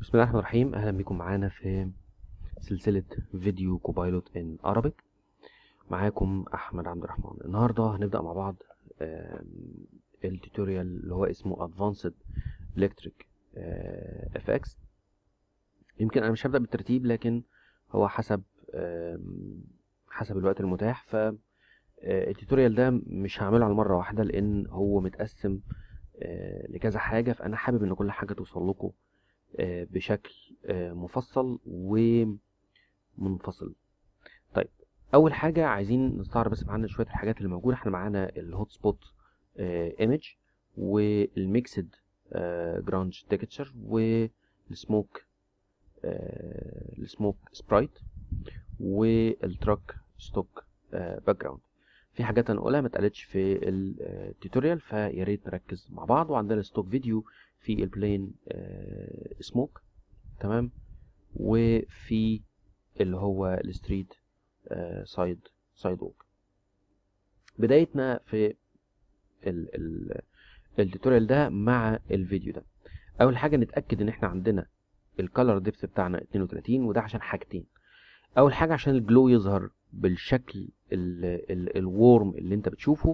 بسم الله الرحمن الرحيم اهلا بكم معانا في سلسلة فيديو كوبايلوت ان Arabic معاكم احمد عبد الرحمن النهاردة هنبدأ مع بعض آم، التوتوريال اللي هو اسمه Advanced Electric آه، FX يمكن انا مش هبدأ بالترتيب لكن هو حسب آم، حسب الوقت المتاح ف آه، التوتوريال ده مش هعمله على مرة واحدة لان هو متقسم آه، لكذا حاجة فانا حابب ان كل حاجة توصل لكم آه، بشكل آه، مفصل ومنفصل طيب اول حاجه عايزين نستعرض بس معانا شويه الحاجات اللي موجوده احنا معانا الهوت سبوت ايمج والميكسد جراوند تكتشر والسموك السموك سبرايت والتراك ستوك باك جراوند في حاجات هنقولها ما اتقالتش في التوتوريال فيا ريت نركز مع بعض وعندنا ستوك فيديو في البلين سموك تمام وفي اللي هو الستريت سايد سايد ووك بدايتنا في ال ال التوتوريال ده مع الفيديو ده اول حاجه نتاكد ان احنا عندنا الكالر ديبث بتاعنا 32 وده عشان حاجتين اول حاجه عشان الجلو يظهر بالشكل الورم اللي انت بتشوفه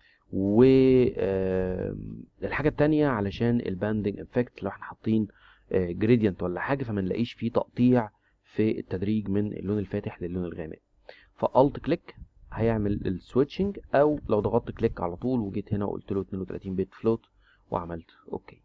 والحاجه التانية علشان الباندنج افكت لو احنا حاطين جريدينت ولا حاجه فما نلاقيش فيه تقطيع في التدريج من اللون الفاتح للون الغامق فالت كليك هيعمل السويتشنج او لو ضغطت كليك على طول وجيت هنا وقلت له 32 بت فلوت وعملت اوكي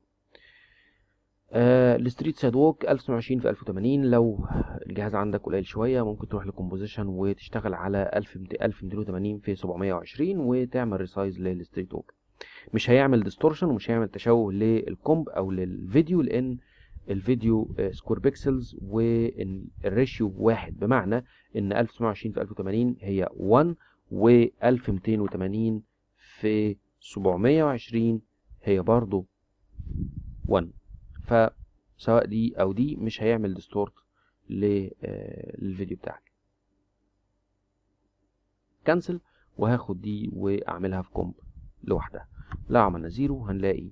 آه الستريت سايد ووك 1020 في 1080 لو الجهاز عندك قليل شويه ممكن تروح لكومبوزيشن وتشتغل على 1280 في 720 وتعمل ريسايز للستريت ووك مش هيعمل ديستورشن ومش هيعمل تشوه للكومب او للفيديو لان الفيديو سكوير بيكسلز والريشيو واحد بمعنى ان 1920 في 1080 هي 1 و 1280 في 720 هي برضو 1 فسواء دي او دي مش هيعمل ديستورت للفيديو بتاعك كنسل وهاخد دي واعملها في كومب لوحدها لو عملنا زيرو هنلاقي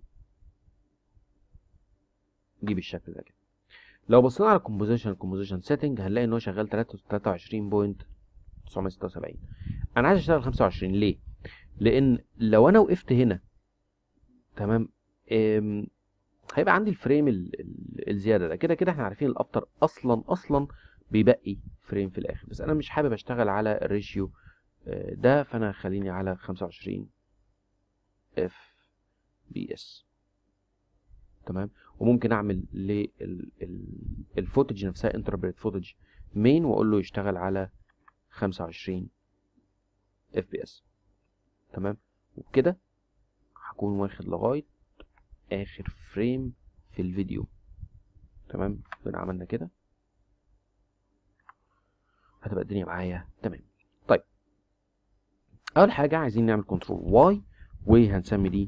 دي بالشكل ده كده لو بصينا على الكومبوزيشن كومبوزيشن سيتنج هنلاقي ان هو شغال 23.976 انا عايز اشتغل 25 ليه لان لو انا وقفت هنا تمام هيبقى عندي الفريم ال ال الزياده ده كده كده احنا عارفين الافتر اصلا اصلا بيبقي فريم في الاخر بس انا مش حابب اشتغل على الريشيو ده فانا خليني على 25 اف بي اس تمام وممكن اعمل للفوتج نفسها انتربريت فوتج مين واقول له يشتغل على 25 اف بي اس تمام وبكده هكون واخد لغايه اخر فريم في الفيديو تمام كنا عملنا كده هتبقى الدنيا معايا تمام طيب اول حاجه عايزين نعمل كنترول واي وهنسمي دي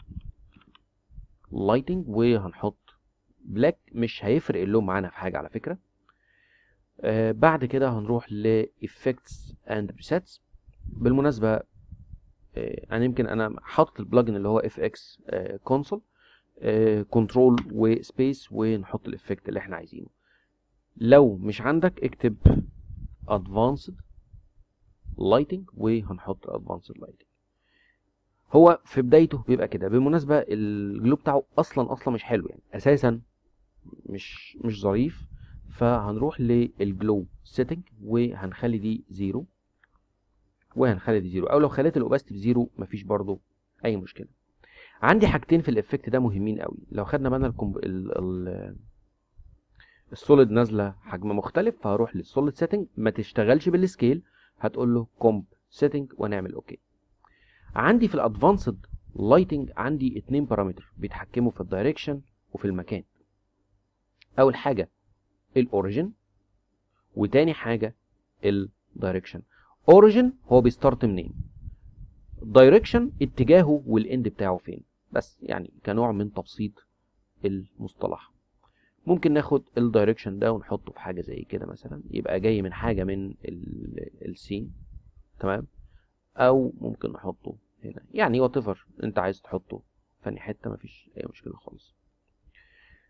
لايتنج وهنحط بلاك مش هيفرق اللون معانا في حاجه على فكره آه بعد كده هنروح ل effects and presets بالمناسبه آه انا يمكن انا حاطط البلجن اللي هو fx آه console كنترول وسبيس ونحط الافكت اللي احنا عايزينه لو مش عندك اكتب advanced lighting وهنحط advanced lighting هو في بدايته بيبقى كده بالمناسبه الجلو بتاعه اصلا اصلا مش حلو يعني اساسا مش مش ظريف فهنروح للجلو سيتنج وهنخلي دي زيرو وهنخلي دي زيرو او لو خليت الاوباستي بزيرو مفيش برضو اي مشكله عندي حاجتين في الافكت ده مهمين قوي لو خدنا بالنا الكمب... ال... ال... السوليد نازله حجم مختلف فهروح للسوليد سيتنج ما تشتغلش بالسكيل هتقول له كومب سيتنج ونعمل اوكي عندي في الادفانسد لايتنج عندي اتنين بارامتر بيتحكموا في الدايركشن وفي المكان اول حاجه الاوريجن وتاني حاجه الدايركشن اوريجن هو بيستارت منين دايركشن اتجاهه والاند بتاعه فين بس يعني كنوع من تبسيط المصطلح ممكن ناخد الدايركشن ده ونحطه في حاجه زي كده مثلا يبقى جاي من حاجه من السين تمام او ممكن نحطه هنا يعني وات انت عايز تحطه فاني حته مفيش اي مشكله خالص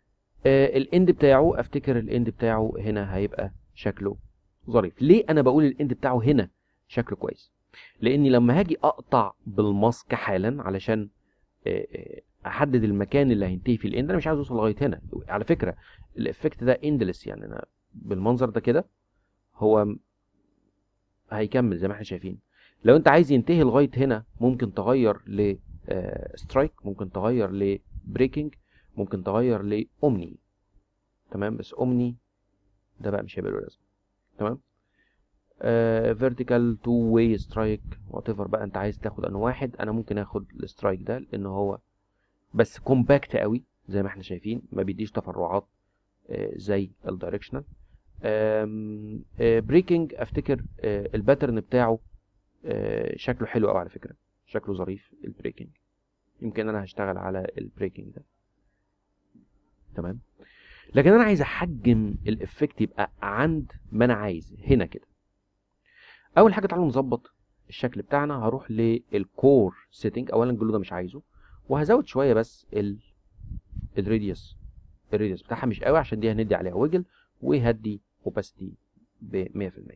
آه الاند بتاعه افتكر الاند بتاعه هنا هيبقى شكله ظريف ليه انا بقول الاند بتاعه هنا شكله كويس لاني لما هاجي اقطع بالماسك حالا علشان آه، آه، احدد المكان اللي هينتهي فيه الاند انا مش عايز اوصل لغايه هنا على فكره الافكت ده اندلس يعني انا بالمنظر ده كده هو م- هيكمل زي ما احنا شايفين لو انت عايز ينتهي لغايه هنا ممكن تغير ل سترايك ممكن تغير لبريكنج ممكن تغير لاومني تمام بس اومني ده بقى مش هيبقى له لازمه تمام فيرتيكال تو واي سترايك وات ايفر بقى انت عايز تاخد انه واحد انا ممكن اخد السترايك ده لان هو بس كومباكت قوي زي ما احنا شايفين ما بيديش تفرعات آه، زي الدايركشنال بريكنج افتكر آه، الباترن بتاعه آه، شكله حلو قوي على فكره شكله ظريف البريكنج يمكن انا هشتغل على البريكنج ده تمام لكن انا عايز احجم الافكت يبقى عند ما انا عايز هنا كده اول حاجه تعالوا نظبط الشكل بتاعنا هروح للكور سيتنج اولا الجلو ده مش عايزه وهزود شويه بس ال الراديوس الراديوس بتاعها مش قوي عشان دي هندي عليها ويجل وهدي اوباسيتي ب 100%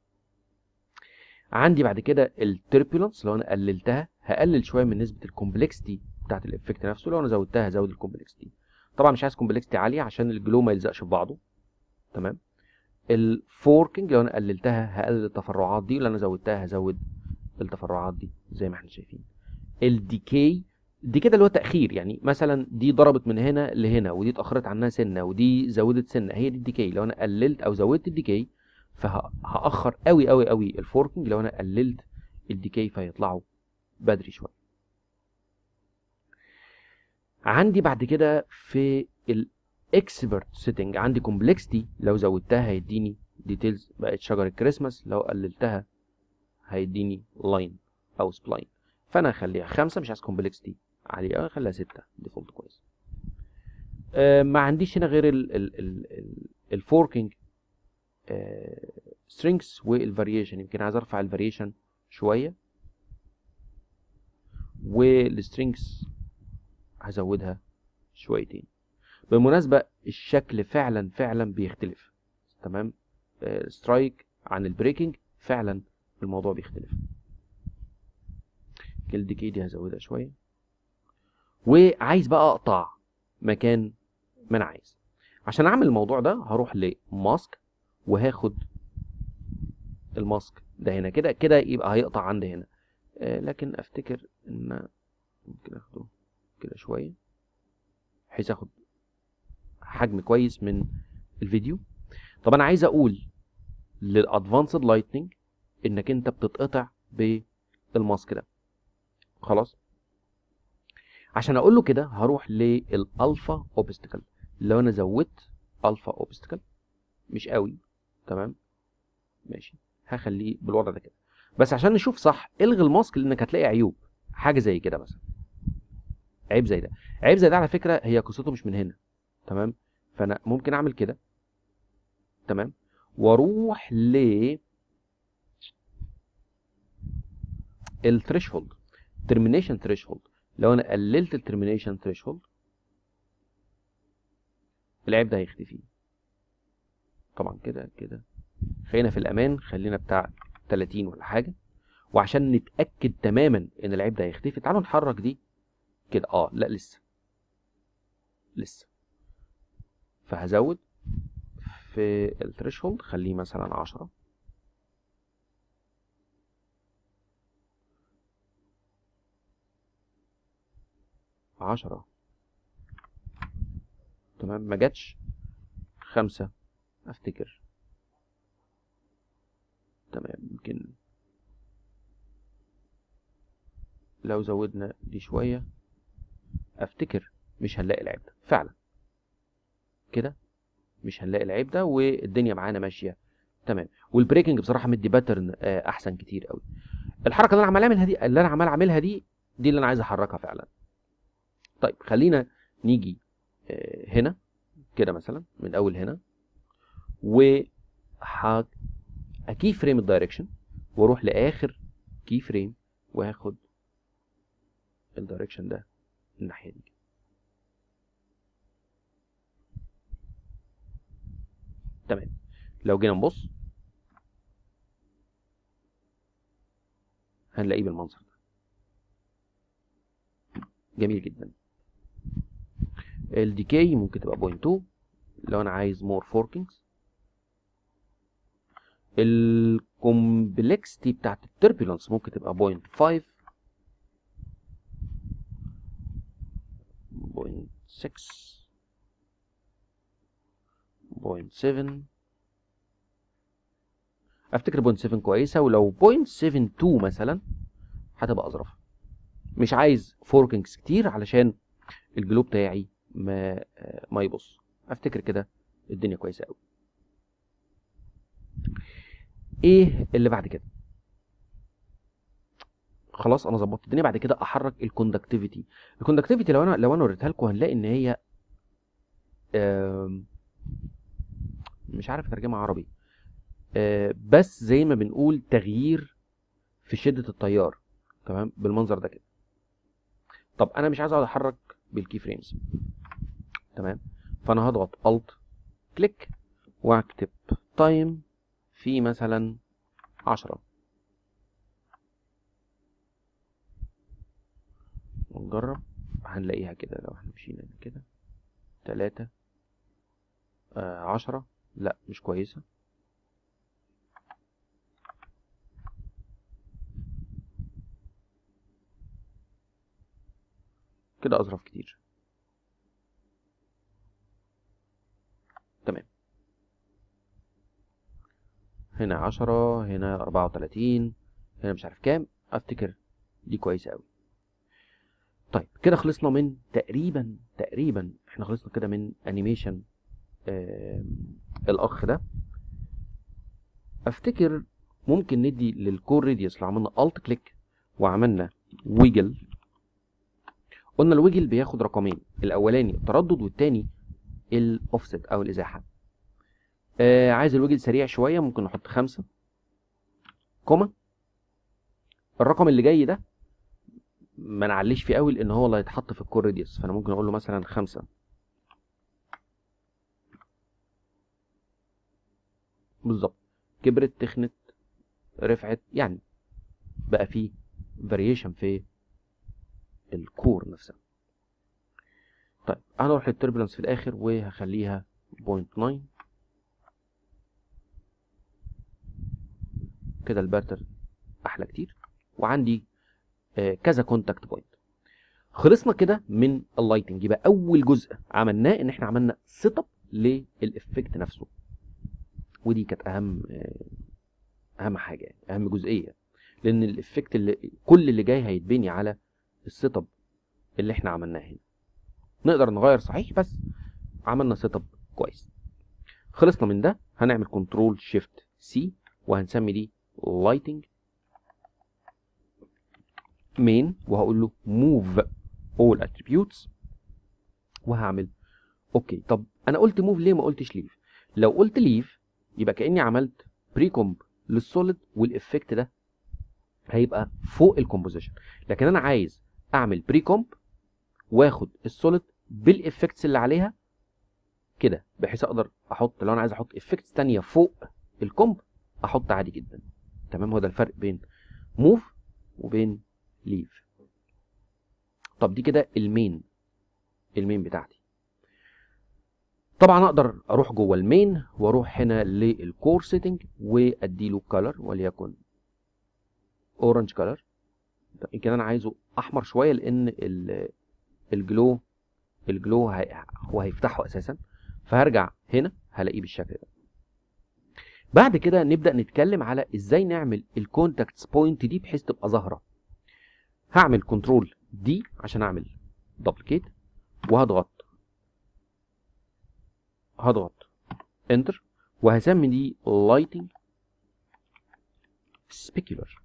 عندي بعد كده التربولنس لو انا قللتها هقلل شويه من نسبه الكومبلكسيتي بتاعت الافكت نفسه لو انا زودتها هزود الكومبلكسيتي طبعا مش عايز كومبلكسيتي عاليه عشان الجلو ما يلزقش في بعضه تمام الفوركينج لو انا قللتها هقلل التفرعات دي ولو انا زودتها هزود التفرعات دي زي ما احنا شايفين الديكي دي كده اللي هو تاخير يعني مثلا دي ضربت من هنا لهنا ودي اتاخرت عنها سنه ودي زودت سنه هي دي الديكي لو انا قللت او زودت الديكي فهاخر قوي قوي قوي الفوركينج لو انا قللت الديكي فهيطلعوا بدري شويه عندي بعد كده في الاكسبرت سيتنج عندي كومبلكسيتي لو زودتها هيديني ديتيلز بقت شجره كريسماس لو قللتها هيديني لاين او سبلاين فانا هخليها خمسة مش عايز كومبلكسيتي عالية قوي خليها ستة ديفولت كويس آه ما عنديش هنا غير ال ال ال ال الفوركينج سترينجز والفاريشن يمكن عايز ارفع الفاريشن شوية والسترينجز هزودها شويتين بالمناسبة الشكل فعلا فعلا بيختلف تمام سترايك عن البريكنج فعلا الموضوع بيختلف الديكي دي هزودها شويه وعايز بقى اقطع مكان ما انا عايز عشان اعمل الموضوع ده هروح لماسك وهاخد الماسك ده هنا كده كده يبقى هيقطع عند هنا آه لكن افتكر ان ممكن اخده كده شويه بحيث اخد حجم كويس من الفيديو طب انا عايز اقول للادفانسد لايتنينج انك انت بتتقطع بالماسك ده خلاص عشان اقول له كده هروح للالفا اوبستكل لو انا زودت الفا اوبستكل مش قوي تمام ماشي هخليه بالوضع ده كده بس عشان نشوف صح الغي الماسك لانك هتلاقي عيوب حاجه زي كده مثلا عيب زي ده عيب زي ده على فكره هي قصته مش من هنا تمام فانا ممكن اعمل كده تمام واروح ل الثريشولد termination threshold لو انا قللت ال termination threshold العيب ده هيختفي طبعا كده كده خلينا في الامان خلينا بتاع 30 ولا حاجه وعشان نتاكد تماما ان العيب ده هيختفي تعالوا نحرك دي كده اه لا لسه لسه فهزود في الثريشولد خليه مثلا 10 عشرة تمام ما جاتش خمسة افتكر تمام يمكن لو زودنا دي شوية افتكر مش هنلاقي العيب ده فعلا كده مش هنلاقي العيب ده والدنيا معانا ماشية تمام والبريكنج بصراحة مدي باترن احسن كتير قوي الحركة اللي انا عمال اعملها دي اللي انا عمال اعملها دي دي اللي انا عايز احركها فعلا طيب خلينا نيجي هنا كده مثلا من اول هنا و اكي فريم الدايركشن واروح لاخر كي فريم وهاخد الدايركشن ده الناحيه دي تمام لو جينا نبص هنلاقيه بالمنظر ده جميل جدا الديكي ممكن تبقى بوينت 2 لو انا عايز مور فوركينجز الكومبلكسيتي بتاعت التربulence ممكن تبقى بوينت 5 بوينت 6 بوينت 7 افتكر بوينت 7 كويسه ولو بوينت 72 مثلا هتبقى اظرف مش عايز فوركينجز كتير علشان الجلو بتاعي ما ما يبص افتكر كده الدنيا كويسه قوي ايه اللي بعد كده خلاص انا ظبطت الدنيا بعد كده احرك الكوندكتيفيتي الكوندكتيفيتي لو انا لو انا وريتها لكم هنلاقي ان هي آم، مش عارف اترجمها عربي آه، بس زي ما بنقول تغيير في شده التيار تمام بالمنظر ده كده طب انا مش عايز اقعد احرك بالكي فريمز تمام فانا هضغط الت كليك واكتب تايم في مثلا عشرة ونجرب هنلاقيها كده لو احنا مشينا كده تلاتة آه عشرة لا مش كويسة كده أظرف كتير تمام هنا عشرة هنا أربعة وتلاتين هنا مش عارف كام أفتكر دي كويسة أوي طيب كده خلصنا من تقريبا تقريبا احنا خلصنا كده من انيميشن الاخ ده افتكر ممكن ندي للكور راديوس لو عملنا الت كليك وعملنا ويجل قلنا الويجل بياخد رقمين الاولاني التردد والتاني الاوفست او الازاحه آه عايز الويجل سريع شويه ممكن نحط خمسة كوما الرقم اللي جاي ده ما نعليش فيه قوي لان هو اللي هيتحط في الكور راديوس فانا ممكن اقول له مثلا خمسة بالظبط كبرت تخنت رفعت يعني بقى فيه فاريشن في الكور نفسها طيب هنروح للتربلنس في الاخر وهخليها 0.9 كده الباتر احلى كتير وعندي آه كذا كونتاكت بوينت خلصنا كده من اللايتنج يبقى اول جزء عملناه ان احنا عملنا سيت اب للافكت نفسه ودي كانت اهم آه اهم حاجه يعني اهم جزئيه لان الافكت اللي كل اللي جاي هيتبني على السيت اب اللي احنا عملناه هنا نقدر نغير صحيح بس عملنا سيت اب كويس خلصنا من ده هنعمل كنترول شيفت سي وهنسمي دي لايتنج مين وهقول له موف اول اتريبيوتس وهعمل اوكي طب انا قلت موف ليه ما قلتش ليف لو قلت ليف يبقى كاني عملت بري كومب للسوليد والافكت ده هيبقى فوق الكومبوزيشن لكن انا عايز اعمل بري كومب واخد السوليد بالافكتس اللي عليها كده بحيث اقدر احط لو انا عايز احط افكتس تانية فوق الكومب احط عادي جدا تمام هو ده الفرق بين موف وبين ليف طب دي كده المين المين بتاعتي طبعا اقدر اروح جوه المين واروح هنا للكور سيتنج واديله كلر وليكن اورنج كلر يمكن انا عايزه احمر شويه لان الجلو الجلو هو هيفتحه اساسا فهرجع هنا هلاقيه بالشكل ده بعد كده نبدا نتكلم على ازاي نعمل الكونتاكتس بوينت دي بحيث تبقى ظاهره هعمل كنترول دي عشان اعمل دوبليكيت وهضغط هضغط انتر وهسمي دي لايتنج سبيكولر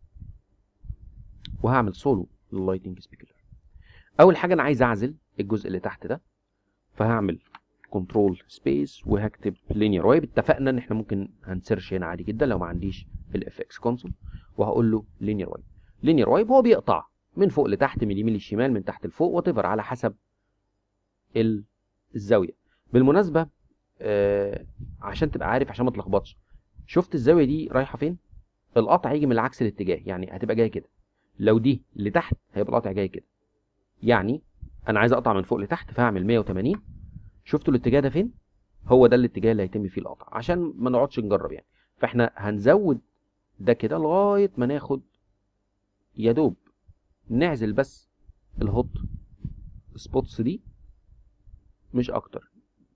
وهعمل سولو لللايتنج سبيكولر اول حاجه انا عايز اعزل الجزء اللي تحت ده فهعمل كنترول سبيس وهكتب لينير وايب اتفقنا ان احنا ممكن هنسيرش هنا عادي جدا لو ما عنديش الاف اكس كونسول وهقول له لينير وايب لينير وايب هو بيقطع من فوق لتحت من اليمين للشمال من تحت لفوق وات على حسب الزاويه بالمناسبه آه عشان تبقى عارف عشان ما تلخبطش شفت الزاويه دي رايحه فين القطع هيجي من عكس الاتجاه يعني هتبقى جايه كده لو دي لتحت هيبقى القطع جاي كده يعني انا عايز اقطع من فوق لتحت فهعمل 180 شفتوا الاتجاه ده فين هو ده الاتجاه اللي هيتم فيه القطع عشان ما نقعدش نجرب يعني فاحنا هنزود ده كده لغايه ما ناخد يا دوب نعزل بس الهوت سبوتس دي مش اكتر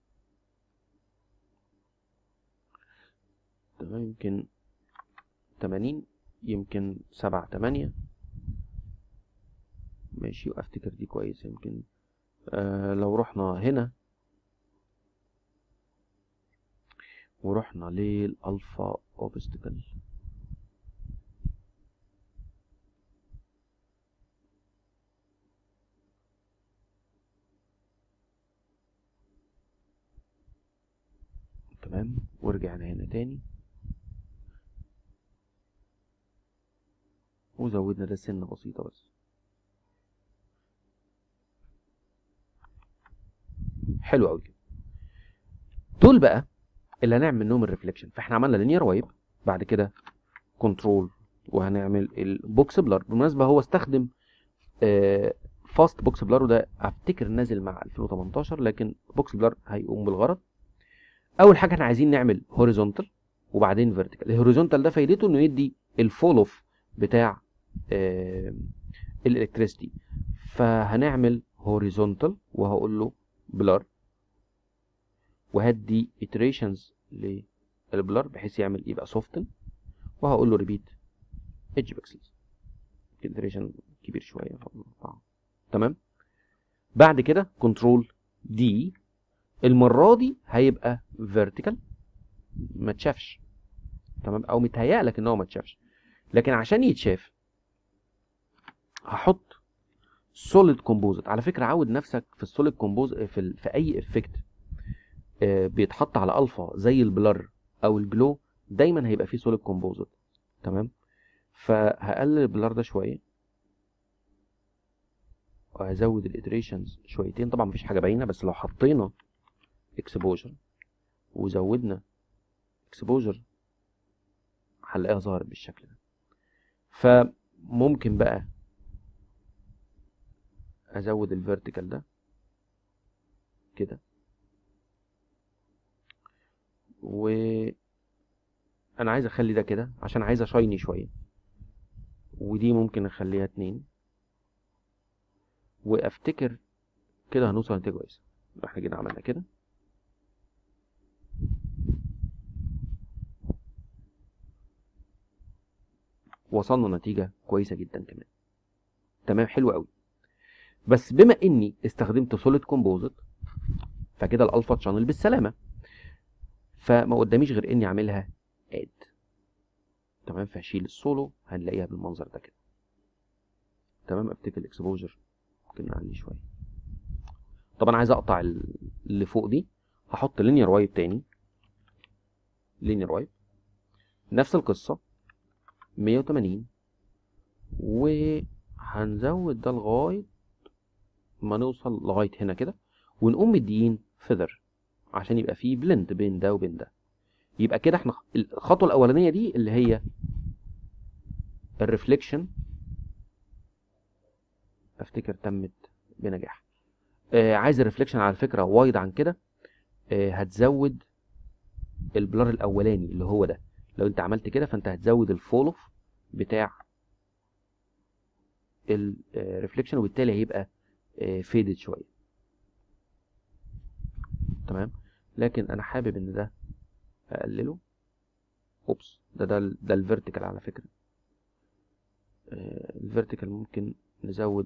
تمام يمكن 80 يمكن 7 8 ماشي وافتكر دي كويس يمكن آه لو رحنا هنا ورحنا للالفا اوبستكل تمام ورجعنا هنا تاني وزودنا ده سنة بسيطة بس حلو قوي كده دول بقى اللي هنعمل منهم الريفليكشن فاحنا عملنا لينير وايب بعد كده كنترول وهنعمل البوكس بلر بالمناسبه هو استخدم فاست بوكس بلر وده افتكر نازل مع 2018 لكن بوكس بلر هيقوم بالغرض اول حاجه احنا عايزين نعمل هوريزونتال وبعدين فيرتيكال الهوريزونتال ده فايدته انه يدي الفول اوف بتاع الالكتريستي فهنعمل هوريزونتال وهقول له بلر وهدي iterations للبلر بحيث يعمل يبقى سوفتن وهقول له ريبيت ايدج بيكسلز iteration كبير شويه تمام بعد كده كنترول دي المره دي هيبقى فيرتيكال ما تشافش تمام او متهيأ لك ان هو ما تشافش لكن عشان يتشاف هحط سوليد كومبوزيت على فكره عود نفسك في السوليد كومبوز في, ال... في اي افكت آه بيتحط على الفا زي البلر او الجلو دايما هيبقى فيه سوليد كومبوزيت تمام فهقلل البلر ده شويه وهزود الاتريشنز شويتين طبعا مفيش حاجه باينه بس لو حطينا اكسبوجر وزودنا اكسبوجر هنلاقيها ظهرت بالشكل ده فممكن بقى ازود الفيرتيكال ده كده و انا عايز اخلي ده كده عشان عايز اشايني شويه ودي ممكن اخليها اتنين وافتكر كده هنوصل لنتيجه كويسه احنا جينا عملنا كده وصلنا نتيجه كويسه جدا كمان تمام حلو قوي بس بما اني استخدمت سوليد كومبوزيت فكده الالفا تشانل بالسلامه فما قداميش غير اني اعملها اد تمام فهشيل السولو هنلاقيها بالمنظر ده كده تمام افتكر الاكسبوجر ممكن نعلي شويه طبعا عايز اقطع اللي فوق دي هحط لينير وايب تاني لينير وايب نفس القصه 180 وهنزود ده لغايه ما نوصل لغايه هنا كده ونقوم مديين فيذر عشان يبقى فيه بلند بين ده وبين ده يبقى كده احنا الخطوه الاولانيه دي اللي هي الريفليكشن افتكر تمت بنجاح آه عايز الريفليكشن على فكره وايد عن كده آه هتزود البلار الاولاني اللي هو ده لو انت عملت كده فانت هتزود الفولوف بتاع الريفليكشن وبالتالي هيبقى فيدد شويه تمام لكن انا حابب ان ده اقلله اوبس ده ده ده الفيرتيكال على فكره الفيرتيكال ممكن نزود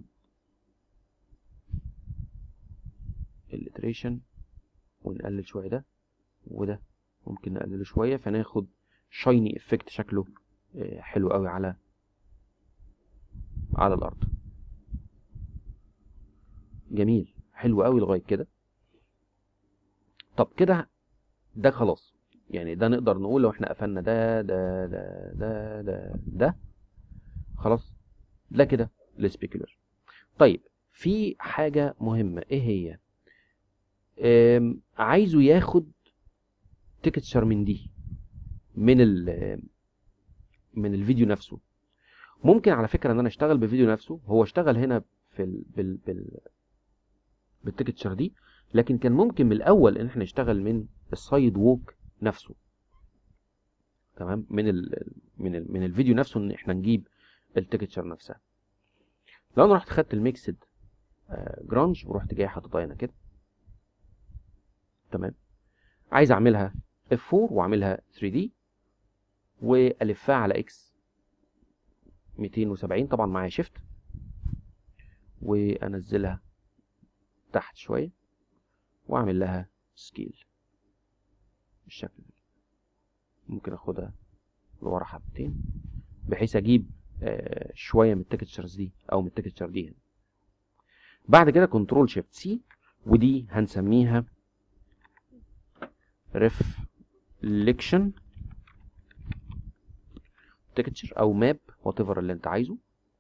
الاتريشن ونقلل شويه ده وده ممكن نقلله شويه فناخد شايني افكت شكله حلو قوي على على الارض جميل حلو قوي لغايه كده طب كده ده خلاص يعني ده نقدر نقول لو احنا قفلنا ده ده ده ده ده ده خلاص ده كده السبيكولر طيب في حاجه مهمه ايه هي عايزه ياخد تكتشر من دي من ال من الفيديو نفسه ممكن على فكره ان انا اشتغل بالفيديو نفسه هو اشتغل هنا في ال بال بال بالتكتشر دي لكن كان ممكن من الاول ان احنا نشتغل من السايد ووك نفسه تمام من ال من ال من الفيديو نفسه ان احنا نجيب التكتشر نفسها لو انا رحت خدت الميكسد جرانج ورحت جاي حاططها هنا كده تمام عايز اعملها F4 واعملها 3D والفها على اكس 270 طبعا معايا شيفت وانزلها تحت شويه واعمل لها سكيل بالشكل ده ممكن اخدها لورا حبتين بحيث اجيب آه شويه من التكتشرز دي او من التكتشر دي هنا بعد كده كنترول شيفت سي ودي هنسميها ريفليكشن تكتشر او ماب وات ايفر اللي انت عايزه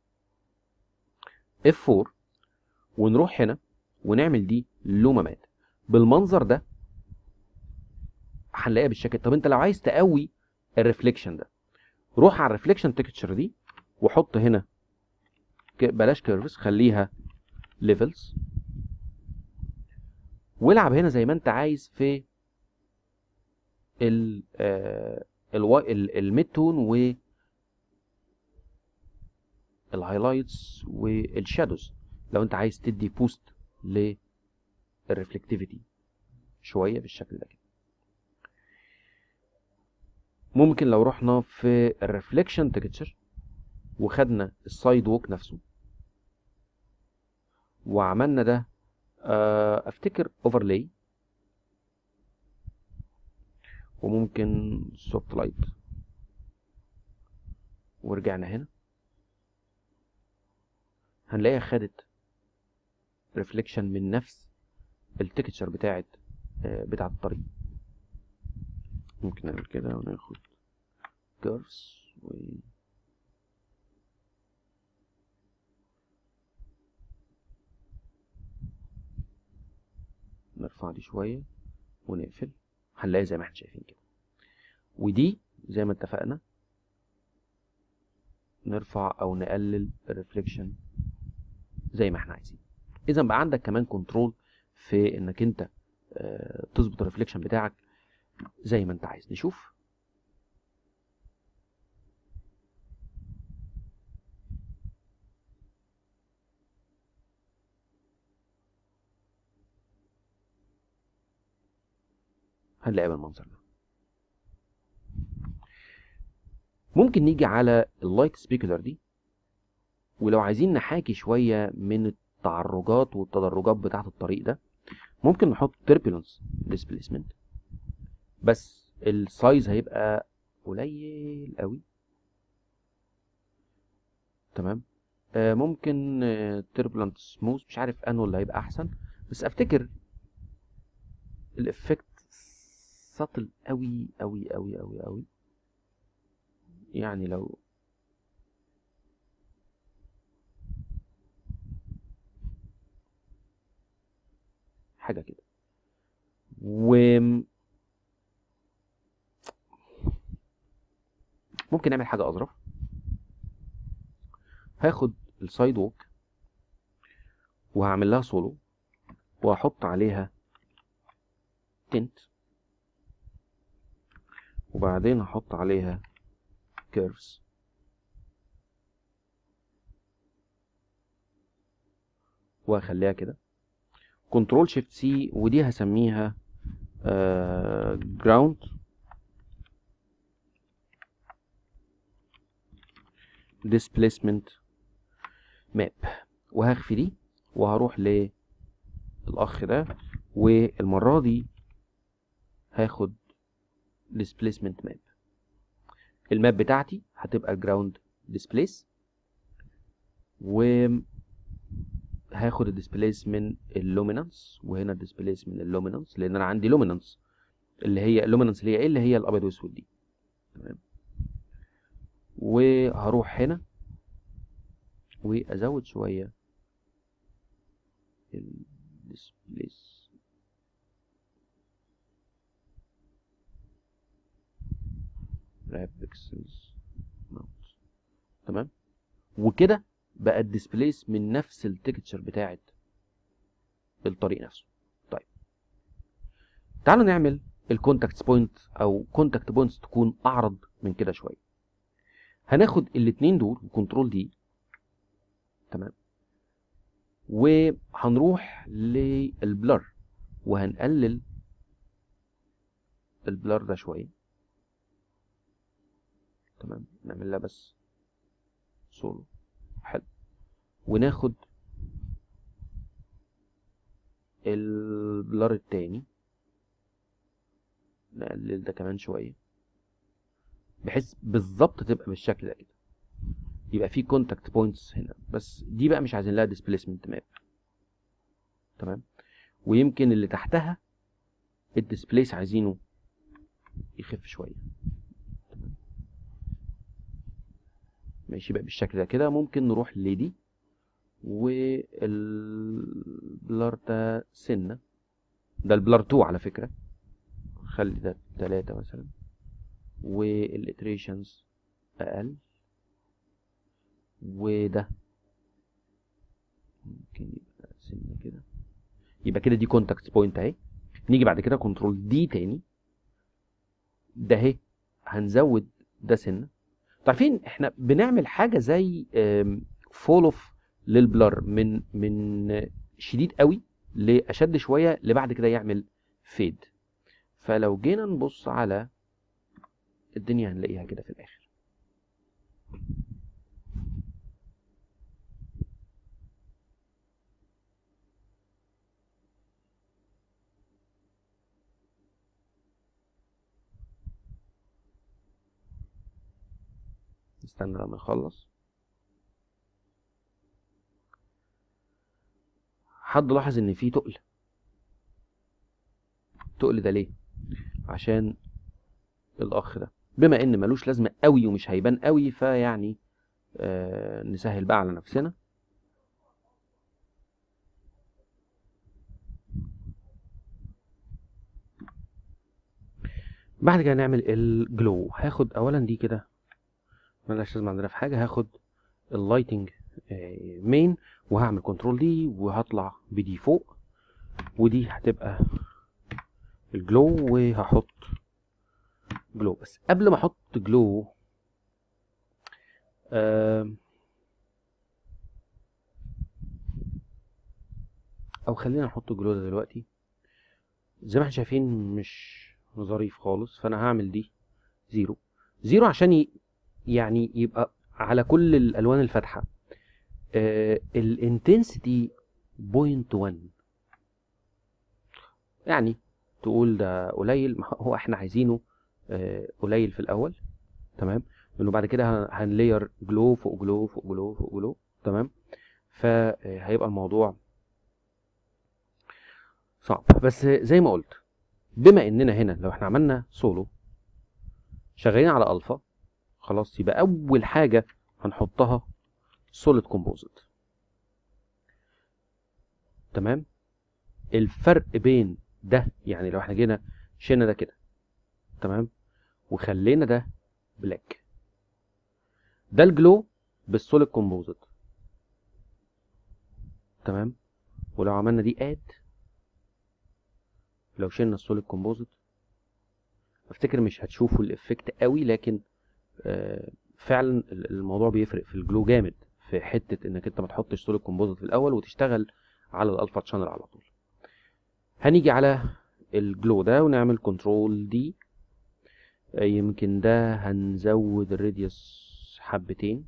F4 ونروح هنا ونعمل دي لومامات بالمنظر ده هنلاقيها بالشكل طب انت لو عايز تقوي الريفليكشن ده روح على الريفليكشن تكتشر دي وحط هنا بلاش كيرفز خليها ليفلز والعب هنا زي ما انت عايز في ال الميد تون و الهايلايتس والشادوز لو انت عايز تدي بوست للريفلكتيفيتي شويه بالشكل ده كده ممكن لو رحنا في الريفليكشن تكتشر وخدنا السايد ووك نفسه وعملنا ده افتكر اوفرلاي وممكن سوفت لايت ورجعنا هنا هنلاقيها خدت ريفليكشن من نفس التكتشر بتاعت بتاعت الطريق ممكن نعمل كده وناخد كيرفز و نرفع دي شوية ونقفل هنلاقي زي ما احنا شايفين كده ودي زي ما اتفقنا نرفع او نقلل الريفليكشن زي ما احنا عايزين اذا بقى عندك كمان كنترول في انك انت اه تظبط الريفليكشن بتاعك زي ما انت عايز نشوف هنلاقيها بالمنظر ده ممكن نيجي على اللايت سبيكولر دي ولو عايزين نحاكي شوية من التعرجات والتدرجات بتاعة الطريق ده ممكن نحط turbulence displacement بس السايز هيبقى قليل قوي تمام آه ممكن آه turbulent smooth مش عارف انه اللي هيبقى احسن بس افتكر الافكت سطل قوي قوي قوي قوي قوي يعني لو حاجه كده و ممكن نعمل حاجه اظرف هاخد السايد ووك وهعمل لها سولو وهحط عليها تنت وبعدين هحط عليها كيرفز واخليها كده كنترول شيفت سي ودي هسميها جراوند displacement ماب وهخفي دي وهروح للاخ ده والمره دي هاخد displacement map الماب بتاعتي هتبقى الجراوند displace و هاخد الديسبليس من اللومينانس وهنا الديسبليس من اللومينانس لان انا عندي لومينانس اللي هي اللومينانس اللي هي ايه اللي هي الابيض والاسود دي تمام وهروح هنا وازود شويه الديسبليس wrap pixels mount تمام وكده بقى الديسبليس من نفس التكتشر بتاعه الطريق نفسه طيب تعالوا نعمل الكونتاكت بوينت او كونتاكت بوينتس تكون اعرض من كده شويه هناخد الاثنين دول وكنترول دي تمام وهنروح للبلر وهنقلل البلر ده شويه تمام نعمل لها بس سولو حلو وناخد البلر التاني نقلل ده كمان شويه بحيث بالظبط تبقى بالشكل ده كده يبقى في كونتاكت بوينتس هنا بس دي بقى مش عايزين لها ديسبيسمنت ماب تمام ويمكن اللي تحتها الديسبليس عايزينه يخف شويه ماشي بقى بالشكل ده كده ممكن نروح لدي والبلر ده سنة ده البلر 2 على فكرة خلي ده تلاتة مثلا والاتريشنز أقل وده ممكن يبقى سنة كده يبقى كده دي كونتاكت بوينت اهي نيجي بعد كده كنترول دي تاني ده اهي هنزود ده سنه عارفين احنا بنعمل حاجه زي فول اوف للبلر من من شديد قوي لاشد شويه لبعد كده يعمل فيد فلو جينا نبص على الدنيا هنلاقيها كده في الاخر نستنى لما يخلص حد لاحظ ان في تقل تقل ده ليه عشان الاخ ده بما ان ملوش لازمه قوي ومش هيبان قوي فيعني آه نسهل بقى على نفسنا بعد كده نعمل الجلو هاخد اولا دي كده ملهاش لازمه عندنا في حاجه هاخد اللايتنج مين وهعمل كنترول دي وهطلع بدي فوق ودي هتبقى الجلو وهحط جلو بس قبل ما احط جلو او خلينا نحط جلو ده دلوقتي زي ما احنا شايفين مش ظريف خالص فانا هعمل دي زيرو زيرو عشان ي... يعني يبقى على كل الالوان الفاتحه آه الانتنسيتي بوينت 1 يعني تقول ده قليل هو احنا عايزينه آه قليل في الاول تمام لانه بعد كده هنلاير جلو فوق جلو فوق جلو فوق جلو تمام فهيبقى الموضوع صعب بس زي ما قلت بما اننا هنا لو احنا عملنا سولو شغالين على الفا خلاص يبقى اول حاجه هنحطها سوليد كومبوزيت تمام الفرق بين ده يعني لو احنا جينا شلنا ده كده تمام وخلينا ده بلاك ده الجلو بالسوليد كومبوزيت تمام ولو عملنا دي اد لو شلنا السوليد كومبوزيت افتكر مش هتشوفوا الافكت قوي لكن آه فعلا الموضوع بيفرق في الجلو جامد في حته انك انت ما تحطش سوليد كومبوزيت في الاول وتشتغل على الالفا تشانل على طول هنيجي على الجلو ده ونعمل كنترول دي يمكن ده هنزود الراديوس حبتين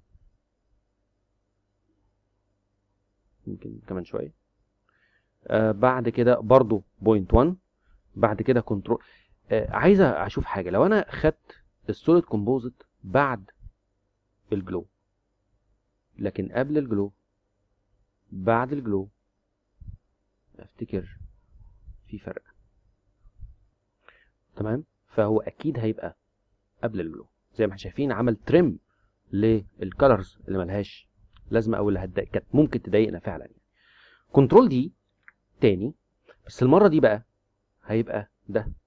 يمكن كمان شويه آه بعد كده برضو بوينت 1 بعد كده كنترول آه عايز اشوف حاجه لو انا خدت السوليد كومبوزيت بعد الجلو لكن قبل الجلو بعد الجلو افتكر في فرق تمام فهو اكيد هيبقى قبل الجلو زي ما احنا شايفين عمل تريم للكالرز اللي ملهاش لازمه او اللي هتضايق كانت ممكن تضايقنا فعلا يعني. كنترول دي تاني بس المره دي بقى هيبقى ده